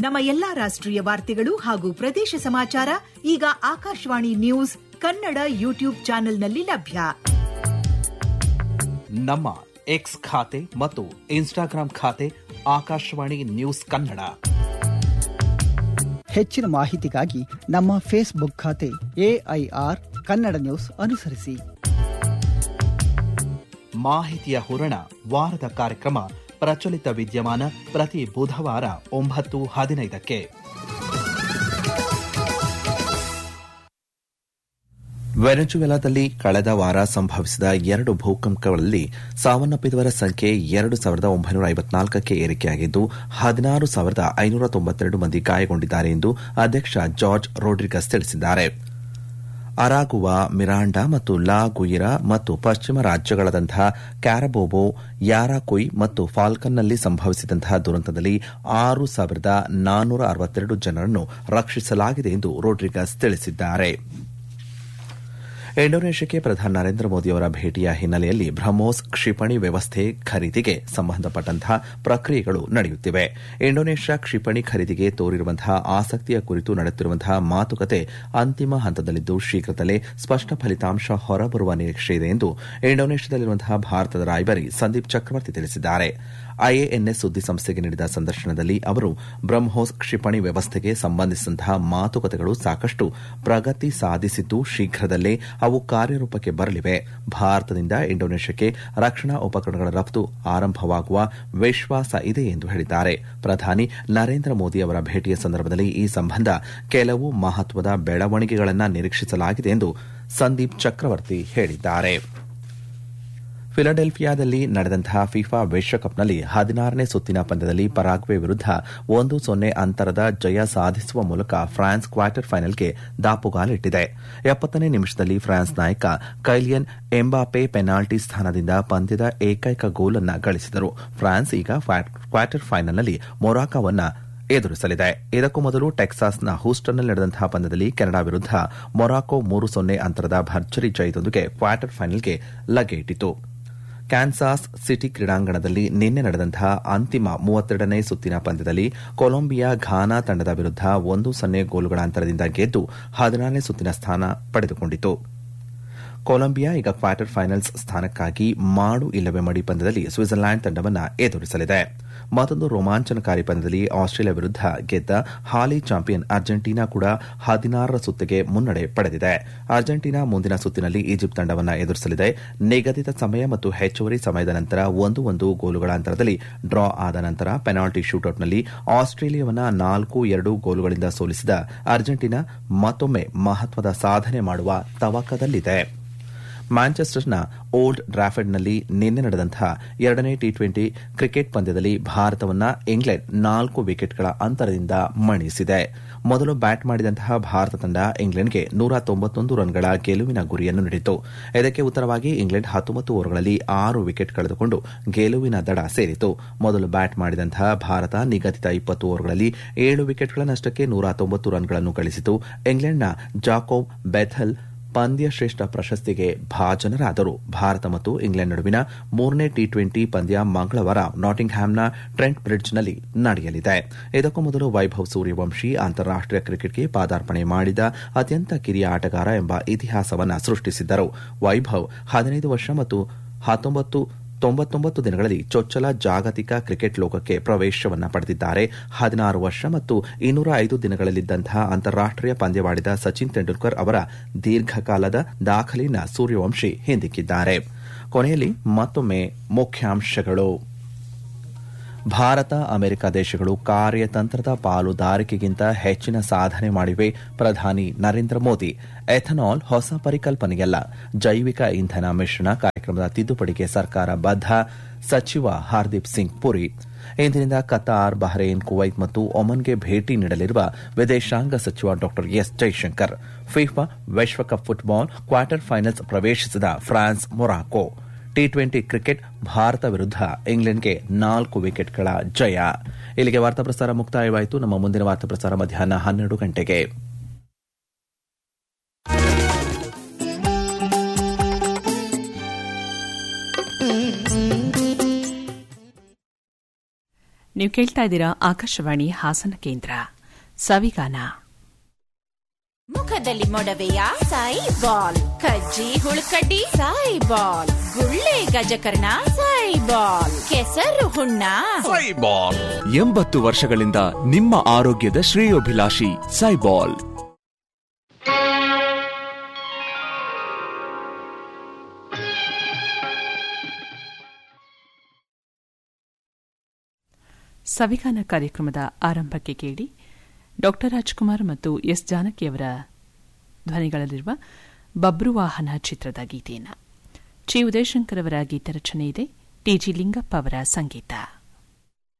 ನಮ್ಮ ಎಲ್ಲಾ ರಾಷ್ಟ್ರೀಯ ವಾರ್ತೆಗಳು ಹಾಗೂ ಪ್ರದೇಶ ಸಮಾಚಾರ ಈಗ ಆಕಾಶವಾಣಿ ನ್ಯೂಸ್ ಕನ್ನಡ ಯೂಟ್ಯೂಬ್ ಚಾನೆಲ್ನಲ್ಲಿ ಲಭ್ಯ ನಮ್ಮ ಎಕ್ಸ್ ಖಾತೆ ಮತ್ತು ಇನ್ಸ್ಟಾಗ್ರಾಂ ಖಾತೆ ಆಕಾಶವಾಣಿ ನ್ಯೂಸ್ ಕನ್ನಡ ಹೆಚ್ಚಿನ ಮಾಹಿತಿಗಾಗಿ ನಮ್ಮ ಫೇಸ್ಬುಕ್ ಖಾತೆ ಎಐಆರ್ ಕನ್ನಡ ನ್ಯೂಸ್ ಅನುಸರಿಸಿ ಮಾಹಿತಿಯ ಹೂರಣ ವಾರದ ಕಾರ್ಯಕ್ರಮ ಪ್ರಚಲಿತ ವಿದ್ಯಮಾನ ಪ್ರತಿ ಬುಧವಾರ ಒಂಬತ್ತು ಹದಿನೈದಕ್ಕೆ ವೆನೆಜುವೆಲಾದಲ್ಲಿ ಕಳೆದ ವಾರ ಸಂಭವಿಸಿದ ಎರಡು ಭೂಕಂಪಗಳಲ್ಲಿ ಸಾವನ್ನಪ್ಪಿದವರ ಸಂಖ್ಯೆ ಎರಡು ಸಾವಿರದ ಒಂಬೈನೂರ ಐವತ್ನಾಲ್ಕಕ್ಕೆ ಏರಿಕೆಯಾಗಿದ್ದು ಹದಿನಾರು ಸಾವಿರದ ಐನೂರ ತೊಂಬತ್ತೆರಡು ಮಂದಿ ಗಾಯಗೊಂಡಿದ್ದಾರೆ ಎಂದು ಅಧ್ಯಕ್ಷ ಜಾರ್ಜ್ ರೋಡ್ರಿಗಸ್ ತಿಳಿಸಿದ್ದಾರೆ ಅರಾಗುವಾ ಮಿರಾಂಡಾ ಮತ್ತು ಲಾ ಗುಯಿರಾ ಮತ್ತು ಪಶ್ಚಿಮ ರಾಜ್ಯಗಳಾದಂತಹ ಕ್ಯಾರಬೋಬೋ ಯಾರಾಕೊಯ್ ಮತ್ತು ಫಾಲ್ಕನ್ನಲ್ಲಿ ಸಂಭವಿಸಿದಂತಹ ದುರಂತದಲ್ಲಿ ಆರು ಸಾವಿರದ ನಾನ್ನೂರ ಅರವತ್ತೆರಡು ಜನರನ್ನು ರಕ್ಷಿಸಲಾಗಿದೆ ಎಂದು ರೋಡ್ರಿಗಸ್ ತಿಳಿಸಿದ್ದಾರೆ ಇಂಡೋನೇಷ್ಯಾಕ್ಕೆ ಪ್ರಧಾನಿ ನರೇಂದ್ರ ಮೋದಿಯವರ ಭೇಟಿಯ ಹಿನ್ನೆಲೆಯಲ್ಲಿ ಬ್ರಹ್ಮೋಸ್ ಕ್ಷಿಪಣಿ ವ್ಯವಸ್ಥೆ ಖರೀದಿಗೆ ಸಂಬಂಧಪಟ್ಟಂತಹ ಪ್ರಕ್ರಿಯೆಗಳು ನಡೆಯುತ್ತಿವೆ ಇಂಡೋನೇಷ್ಯಾ ಕ್ಷಿಪಣಿ ಖರೀದಿಗೆ ತೋರಿರುವಂತಹ ಆಸಕ್ತಿಯ ಕುರಿತು ನಡೆಯುತ್ತಿರುವಂತಹ ಮಾತುಕತೆ ಅಂತಿಮ ಹಂತದಲ್ಲಿದ್ದು ಶೀಘ್ರದಲ್ಲೇ ಸ್ಪಷ್ಟ ಫಲಿತಾಂಶ ಹೊರಬರುವ ನಿರೀಕ್ಷೆ ಇದೆ ಎಂದು ಇಂಡೋನೇಷ್ಯಾದಲ್ಲಿರುವಂತಹ ಭಾರತದ ರಾಯಭಾರಿ ಸಂದೀಪ್ ಚಕ್ರವರ್ತಿ ತಿಳಿಸಿದ್ದಾರೆ ಐಎಎನ್ಎಸ್ ಸುದ್ದಿಸಂಸ್ಥೆಗೆ ನೀಡಿದ ಸಂದರ್ಶನದಲ್ಲಿ ಅವರು ಬ್ರಹ್ಮೋಸ್ ಕ್ಷಿಪಣಿ ವ್ಯವಸ್ಥೆಗೆ ಸಂಬಂಧಿಸಿದಂತಹ ಮಾತುಕತೆಗಳು ಸಾಕಷ್ಟು ಪ್ರಗತಿ ಸಾಧಿಸಿದ್ದು ಶೀಘ್ರದಲ್ಲೇ ಅವು ಕಾರ್ಯರೂಪಕ್ಕೆ ಬರಲಿವೆ ಭಾರತದಿಂದ ಇಂಡೋನೇಷ್ಯಾಕ್ಕೆ ರಕ್ಷಣಾ ಉಪಕರಣಗಳ ರಫ್ತು ಆರಂಭವಾಗುವ ವಿಶ್ವಾಸ ಇದೆ ಎಂದು ಹೇಳಿದ್ದಾರೆ ಪ್ರಧಾನಿ ನರೇಂದ್ರ ಮೋದಿ ಅವರ ಭೇಟಿಯ ಸಂದರ್ಭದಲ್ಲಿ ಈ ಸಂಬಂಧ ಕೆಲವು ಮಹತ್ವದ ಬೆಳವಣಿಗೆಗಳನ್ನು ನಿರೀಕ್ಷಿಸಲಾಗಿದೆ ಎಂದು ಸಂದೀಪ್ ಚಕ್ರವರ್ತಿ ಹೇಳಿದ್ದಾರೆ ಫಿಲಡೆಲ್ಫಿಯಾದಲ್ಲಿ ನಡೆದಂತಹ ಫಿಫಾ ವಿಶ್ವಕಪ್ನಲ್ಲಿ ಹದಿನಾರನೇ ಸುತ್ತಿನ ಪಂದ್ಯದಲ್ಲಿ ಪರಾಗ್ವೆ ವಿರುದ್ಧ ಒಂದು ಸೊನ್ನೆ ಅಂತರದ ಜಯ ಸಾಧಿಸುವ ಮೂಲಕ ಫ್ರಾನ್ಸ್ ಕ್ವಾರ್ಟರ್ ಫೈನಲ್ಗೆ ದಾಪುಗಾಲಿಟ್ಟಿದೆ ಎಪ್ಪತ್ತನೇ ನಿಮಿಷದಲ್ಲಿ ಫ್ರಾನ್ಸ್ ನಾಯಕ ಕೈಲಿಯನ್ ಎಂಬಾಪೆ ಪೆನಾಲ್ಟಿ ಸ್ಥಾನದಿಂದ ಪಂದ್ಯದ ಏಕೈಕ ಗೋಲನ್ನು ಗಳಿಸಿದರು ಫ್ರಾನ್ಸ್ ಈಗ ಕ್ವಾರ್ಟರ್ ಫೈನಲ್ನಲ್ಲಿ ಮೊರಾಕೋವನ್ನ ಎದುರಿಸಲಿದೆ ಇದಕ್ಕೂ ಮೊದಲು ಟೆಕ್ಸಾಸ್ನ ಹೂಸ್ಟನ್ನಲ್ಲಿ ನಡೆದಂತಹ ಪಂದ್ಯದಲ್ಲಿ ಕೆನಡಾ ವಿರುದ್ಧ ಮೊರಾಕೊ ಮೂರು ಸೊನ್ನೆ ಅಂತರದ ಭರ್ಜರಿ ಜಯದೊಂದಿಗೆ ಕ್ವಾರ್ಟರ್ ಫೈನಲ್ಗೆ ಲಗ್ಗೆಯಿಟ್ಟಿತು ಕ್ಯಾನ್ಸಾಸ್ ಸಿಟಿ ಕ್ರೀಡಾಂಗಣದಲ್ಲಿ ನಿನ್ನೆ ನಡೆದಂತಹ ಅಂತಿಮ ಮೂವತ್ತೆರಡನೇ ಸುತ್ತಿನ ಪಂದ್ಯದಲ್ಲಿ ಕೊಲಂಬಿಯಾ ಘಾನಾ ತಂಡದ ವಿರುದ್ಧ ಒಂದು ಸೊನ್ನೆ ಗೋಲುಗಳ ಅಂತರದಿಂದ ಗೆದ್ದು ಹದಿನಾರನೇ ಸುತ್ತಿನ ಸ್ಥಾನ ಪಡೆದುಕೊಂಡಿತು ಕೊಲಂಬಿಯಾ ಈಗ ಕ್ವಾರ್ಟರ್ ಫೈನಲ್ಸ್ ಸ್ಥಾನಕ್ಕಾಗಿ ಮಾಡು ಇಲ್ಲವೇ ಮಡಿ ಪಂದ್ಯದಲ್ಲಿ ಸ್ವಿಟ್ಜರ್ಲ್ಯಾಂಡ್ ತಂಡವನ್ನು ಎದುರಿಸಲಿದೆ ಮತ್ತೊಂದು ರೋಮಾಂಚನಕಾರಿ ಪಂದ್ಯದಲ್ಲಿ ಆಸ್ಟ್ರೇಲಿಯಾ ವಿರುದ್ಧ ಗೆದ್ದ ಹಾಲಿ ಚಾಂಪಿಯನ್ ಅರ್ಜೆಂಟೀನಾ ಕೂಡ ಹದಿನಾರರ ಸುತ್ತಿಗೆ ಮುನ್ನಡೆ ಪಡೆದಿದೆ ಅರ್ಜೆಂಟೀನಾ ಮುಂದಿನ ಸುತ್ತಿನಲ್ಲಿ ಈಜಿಪ್ಟ್ ತಂಡವನ್ನು ಎದುರಿಸಲಿದೆ ನಿಗದಿತ ಸಮಯ ಮತ್ತು ಹೆಚ್ಚುವರಿ ಸಮಯದ ನಂತರ ಒಂದು ಒಂದು ಗೋಲುಗಳ ಅಂತರದಲ್ಲಿ ಡ್ರಾ ಆದ ನಂತರ ಪೆನಾಲ್ಟಿ ಶೂಟೌಟ್ನಲ್ಲಿ ಆಸ್ಟ್ರೇಲಿಯಾವನ್ನ ನಾಲ್ಕು ಎರಡು ಗೋಲುಗಳಿಂದ ಸೋಲಿಸಿದ ಅರ್ಜೆಂಟೀನಾ ಮತ್ತೊಮ್ಮೆ ಮಹತ್ವದ ಸಾಧನೆ ಮಾಡುವ ತವಕದಲ್ಲಿದೆ ಮ್ಯಾಂಚೆಸ್ಟರ್ನ ಓಲ್ಡ್ ಡ್ರಾಫರ್ಡ್ನಲ್ಲಿ ನಿನ್ನೆ ನಡೆದಂತಹ ಎರಡನೇ ಟಿ ಟ್ವೆಂಟಿ ಕ್ರಿಕೆಟ್ ಪಂದ್ಯದಲ್ಲಿ ಭಾರತವನ್ನ ಇಂಗ್ಲೆಂಡ್ ನಾಲ್ಕು ವಿಕೆಟ್ಗಳ ಅಂತರದಿಂದ ಮಣಿಸಿದೆ ಮೊದಲು ಬ್ಯಾಟ್ ಮಾಡಿದಂತಹ ಭಾರತ ತಂಡ ಇಂಗ್ಲೆಂಡ್ಗೆ ನೂರ ತೊಂಬತ್ತೊಂದು ರನ್ಗಳ ಗೆಲುವಿನ ಗುರಿಯನ್ನು ನೀಡಿತು ಇದಕ್ಕೆ ಉತ್ತರವಾಗಿ ಇಂಗ್ಲೆಂಡ್ ಹತ್ತೊಂಬತ್ತು ಓವರ್ಗಳಲ್ಲಿ ಆರು ವಿಕೆಟ್ ಕಳೆದುಕೊಂಡು ಗೆಲುವಿನ ದಡ ಸೇರಿತು ಮೊದಲು ಬ್ಯಾಟ್ ಮಾಡಿದಂತಹ ಭಾರತ ನಿಗದಿತ ಇಪ್ಪತ್ತು ಓವರ್ಗಳಲ್ಲಿ ಏಳು ವಿಕೆಟ್ಗಳ ನಷ್ಟಕ್ಕೆ ನೂರ ತೊಂಬತ್ತು ರನ್ಗಳನ್ನು ಗಳಿಸಿತು ಇಂಗ್ಲೆಂಡ್ನ ಜಾಕೋಬ್ ಬೆಥಲ್ ಪಂದ್ಯ ಶ್ರೇಷ್ಠ ಪ್ರಶಸ್ತಿಗೆ ಭಾಜನರಾದರು ಭಾರತ ಮತ್ತು ಇಂಗ್ಲೆಂಡ್ ನಡುವಿನ ಮೂರನೇ ಟಿ ಟ್ವೆಂಟಿ ಪಂದ್ಯ ಮಂಗಳವಾರ ನಾಟಿಂಗ್ ಹ್ಯಾಮ್ನ ಟ್ರೆಂಟ್ ಬ್ರಿಡ್ಜ್ನಲ್ಲಿ ನಡೆಯಲಿದೆ ಇದಕ್ಕೂ ಮೊದಲು ವೈಭವ್ ಸೂರ್ಯವಂಶಿ ಅಂತಾರಾಷ್ಟೀಯ ಕ್ರಿಕೆಟ್ಗೆ ಪಾದಾರ್ಪಣೆ ಮಾಡಿದ ಅತ್ಯಂತ ಕಿರಿಯ ಆಟಗಾರ ಎಂಬ ಇತಿಹಾಸವನ್ನು ಸೃಷ್ಟಿಸಿದ್ದರು ವೈಭವ್ ಹದಿನೈದು ವರ್ಷ ಮತ್ತು ಹತ್ತೊಂಬತ್ತು ತೊಂಬತ್ತೊಂಬತ್ತು ದಿನಗಳಲ್ಲಿ ಚೊಚ್ಚಲ ಜಾಗತಿಕ ಕ್ರಿಕೆಟ್ ಲೋಕಕ್ಕೆ ಪ್ರವೇಶವನ್ನು ಪಡೆದಿದ್ದಾರೆ ಹದಿನಾರು ವರ್ಷ ಮತ್ತು ಇನ್ನೂರ ಐದು ದಿನಗಳಲ್ಲಿದ್ದಂತಹ ಅಂತಾರಾಷ್ಟೀಯ ಪಂದ್ಯವಾಡಿದ ಸಚಿನ್ ತೆಂಡೂಲ್ಕರ್ ಅವರ ದೀರ್ಘಕಾಲದ ದಾಖಲೆಯನ್ನ ಸೂರ್ಯವಂಶಿ ಹಿಂದಿಕ್ಕಿದ್ದಾರೆ ಕೊನೆಯಲ್ಲಿ ಮತ್ತೊಮ್ಮೆ ಮುಖ್ಯಾಂಶಗಳು ಭಾರತ ಅಮೆರಿಕ ದೇಶಗಳು ಕಾರ್ಯತಂತ್ರದ ಪಾಲುದಾರಿಕೆಗಿಂತ ಹೆಚ್ಚಿನ ಸಾಧನೆ ಮಾಡಿವೆ ಪ್ರಧಾನಿ ನರೇಂದ್ರ ಮೋದಿ ಎಥನಾಲ್ ಹೊಸ ಪರಿಕಲ್ಪನೆಯಲ್ಲ ಜೈವಿಕ ಇಂಧನ ಮಿಶ್ರಣ ಕಾರ್ಯಕ್ರಮದ ತಿದ್ದುಪಡಿಗೆ ಸರ್ಕಾರ ಬದ್ಧ ಸಚಿವ ಹರ್ದೀಪ್ ಸಿಂಗ್ ಪುರಿ ಇಂದಿನಿಂದ ಕತಾರ್ ಬಹ್ರೇನ್ ಕುವೈತ್ ಮತ್ತು ಒಮನ್ಗೆ ಭೇಟಿ ನೀಡಲಿರುವ ವಿದೇಶಾಂಗ ಸಚಿವ ಡಾ ಎಸ್ ಜೈಶಂಕರ್ ಫಿಫಾ ವಿಶ್ವಕಪ್ ಫುಟ್ಬಾಲ್ ಕ್ವಾರ್ಟರ್ ಫೈನಲ್ಸ್ ಪ್ರವೇಶಿಸಿದ France Morocco T twenty cricket Bharat ವಿರುದ್ಧ ಇಂಗ್ಲೆಂಡ್ಗೆ ನಾಲ್ಕು ವಿಕೆಟ್ಗಳ ಜಯ ಇಲ್ಲಿಗೆ ವಾರ್ತಾ ಪ್ರಸಾರ ಮುಕ್ತಾಯವಾಯಿತು ನಮ್ಮ ಮುಂದಿನ ವಾರ್ತಾ ಪ್ರಸಾರ ಮಧ್ಯಾಹ್ನ ಹನ್ನೆರಡು ಗಂಟೆಗೆ ನೀವು ಕೇಳ್ತಾ ಇದ್ದೀರಾ ಆಕಾಶವಾಣಿ ಹಾಸನ ಕೇಂದ್ರ ಸವಿಗಾನ ಮುಖದಲ್ಲಿ ಮೊಡವೆಯ ಸಾಯಿ ಬಾಲ್ ಕಜ್ಜಿ ಹುಳುಕಡ್ಡಿ ಸಾಯಿ ಬಾಲ್ ಗುಳ್ಳೆ ಗಜಕರ್ಣ ಸಾಯಿ ಬಾಲ್ ಕೆಸರು ಹುಣ್ಣ ಸೈಬಾಲ್ ಎಂಬತ್ತು ವರ್ಷಗಳಿಂದ ನಿಮ್ಮ ಆರೋಗ್ಯದ ಶ್ರೇಯೋಭಿಲಾಷಿ ಸೈಬಾಲ್ ಸವಿಗಾನ ಕಾರ್ಯಕ್ರಮದ ಆರಂಭಕ್ಕೆ ಕೇಳಿ ಡಾ ರಾಜ್ಕುಮಾರ್ ಮತ್ತು ಎಸ್ ಜಾನಕಿಯವರ ಧ್ವನಿಗಳಲ್ಲಿರುವ ಬಬ್ರುವಾಹನ ಚಿತ್ರದ ಗೀತೆಯನ್ನು ಚಿ ಉದಯಶಂಕರ್ ಅವರ ಗೀತರಚನೆ ಇದೆ ಟಿಜಿ ಲಿಂಗಪ್ಪ ಅವರ ಸಂಗೀತ